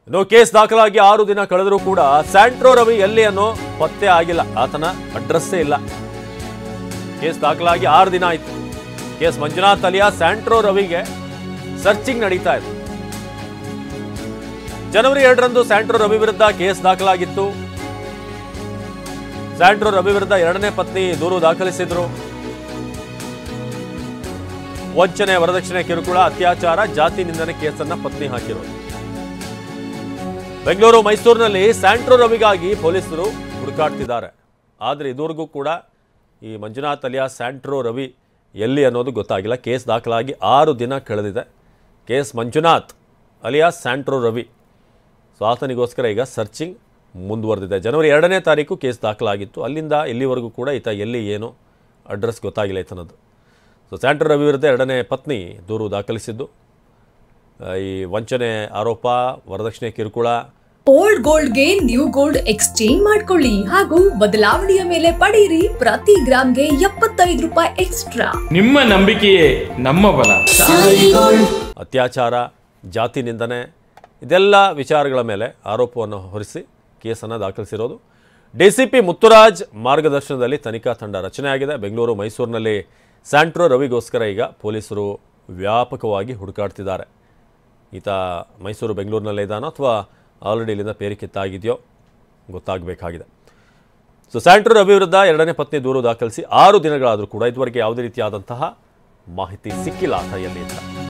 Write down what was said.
ಇನ್ನು ಕೇಸ್ ದಾಖಲಾಗಿ ಆರು ದಿನ ಕಳೆದರೂ ಕೂಡ ಸ್ಯಾಂಟ್ರೋ ರವಿ ಎಲ್ಲಿ ಅನ್ನೋ ಪತ್ತೆ ಆಗಿಲ್ಲ ಆತನ ಅಡ್ರೆಸ್ಸೇ ಇಲ್ಲ ಕೇಸ್ ದಾಖಲಾಗಿ ಆರು ದಿನ ಆಯ್ತು ಕೇಸ್ ಮಂಜುನಾಥ್ ಅಲಿಯಾ ಸ್ಯಾಂಟ್ರೋ ರವಿಗೆ ಸರ್ಚಿಂಗ್ ನಡೀತಾ ಇದೆ ಜನವರಿ ಎರಡರಂದು ಸ್ಯಾಂಟ್ರೋ ರವಿ ವಿರುದ್ಧ ಕೇಸ್ ದಾಖಲಾಗಿತ್ತು ಸ್ಯಾಂಟ್ರೋ ರವಿ ವಿರುದ್ಧ ಎರಡನೇ ಪತ್ನಿ ದೂರು ದಾಖಲಿಸಿದ್ರು ವಂಚನೆ ವರದಕ್ಷಿಣೆ ಕಿರುಕುಳ ಅತ್ಯಾಚಾರ ಜಾತಿ ನಿಂದನೆ ಕೇಸನ್ನ ಪತ್ನಿ ಹಾಕಿರೋದು ಬೆಂಗಳೂರು ಮೈಸೂರಿನಲ್ಲಿ ಸ್ಯಾಂಟ್ರೋ ರವಿಗಾಗಿ ಪೊಲೀಸರು ಹುಡುಕಾಡ್ತಿದ್ದಾರೆ ಆದರೆ ಇದುವರೆಗೂ ಕೂಡ ಈ ಮಂಜುನಾಥ್ ಅಲಿಯಾ ಸ್ಯಾಂಟ್ರೋ ರವಿ ಎಲ್ಲಿ ಅನ್ನೋದು ಗೊತ್ತಾಗಿಲ್ಲ ಕೇಸ್ ದಾಖಲಾಗಿ ಆರು ದಿನ ಕಳೆದಿದೆ case Manjunath alias Santro Ravi so ಆತನಿಗೋಸ್ಕರ ಈಗ ಸರ್ಚಿಂಗ್ ಮುಂದುವರೆದಿದೆ ಜನವರಿ ಎರಡನೇ ತಾರೀಕು ಕೇಸ್ ದಾಖಲಾಗಿತ್ತು ಅಲ್ಲಿಂದ ಇಲ್ಲಿವರೆಗೂ ಕೂಡ ಈತ ಎಲ್ಲಿ ಏನು ಅಡ್ರೆಸ್ ಗೊತ್ತಾಗಿಲ್ಲ ಈತನದ್ದು ಸೊ ಸ್ಯಾಂಟ್ರೋ ರವಿ ವಿರುದ್ಧ ಎರಡನೇ ಪತ್ನಿ ದೂರು ದಾಖಲಿಸಿದ್ದು ಆ, ಈ ವಂಚನೆ ಆರೋಪ ವರದಕ್ಷಿಣೆ ಕಿರುಕುಳ ಓಲ್ಡ್ ಗೋಲ್ಡ್ಗೆ ನ್ಯೂ ಗೋಲ್ಡ್ ಎಕ್ಸ್ಚೇಂಜ್ ಮಾಡ್ಕೊಳ್ಳಿ ಹಾಗೂ ಬದಲಾವಣೆಯ ಮೇಲೆ ಪಡೆಯಿರಿ ಪ್ರತಿ ಗ್ರಾಮ್ಗೆ ಎಪ್ಪತ್ತೈದು ರೂಪಾಯಿ ಎಕ್ಸ್ಟ್ರಾ ನಿಮ್ಮ ನಂಬಿಕೆಯೇ ನಮ್ಮ ಬಲ ಅತ್ಯಾಚಾರ ಜಾತಿ ನಿಂದನೆ ಇದೆಲ್ಲ ವಿಚಾರಗಳ ಮೇಲೆ ಆರೋಪವನ್ನು ಹೊರಿಸಿ ಕೇಸನ್ನು ದಾಖಲಿಸಿರೋದು ಡಿ ಸಿ ಪಿ ಮುತ್ತುರಾಜ್ ಮಾರ್ಗದರ್ಶನದಲ್ಲಿ ತನಿಖಾ ತಂಡ ರಚನೆಯಾಗಿದೆ ಬೆಂಗಳೂರು ಮೈಸೂರಿನಲ್ಲಿ ಸ್ಯಾಂಟ್ರೋ ರವಿಗೋಸ್ಕರ ಈಗ ಪೊಲೀಸರು ವ್ಯಾಪಕವಾಗಿ ಹುಡುಕಾಡ್ತಿದ್ದಾರೆ ಈತ ಮೈಸೂರು ಬೆಂಗಳೂರಿನಲ್ಲೇ ಇದ್ದಾನೋ ಅಥವಾ ಆಲ್ರೆಡಿ ಇಲ್ಲಿಂದ ಪೇರಿ ಕಿತ್ತಾಗಿದೆಯೋ ಗೊತ್ತಾಗಬೇಕಾಗಿದೆ ಸೊ ಸ್ಯಾಂಟ್ರೋ ರವಿ ವಿರುದ್ಧ ಎರಡನೇ ಪತ್ನಿ ದೂರು ದಾಖಲಿಸಿ ಆರು ದಿನಗಳಾದರೂ ಕೂಡ ಇದುವರೆಗೆ ಯಾವುದೇ ರೀತಿಯಾದಂತಹ ಮಾಹಿತಿ ಸಿಕ್ಕಿಲ್ಲ ಆತ ಎಲ್ಲಿ ಅಂತ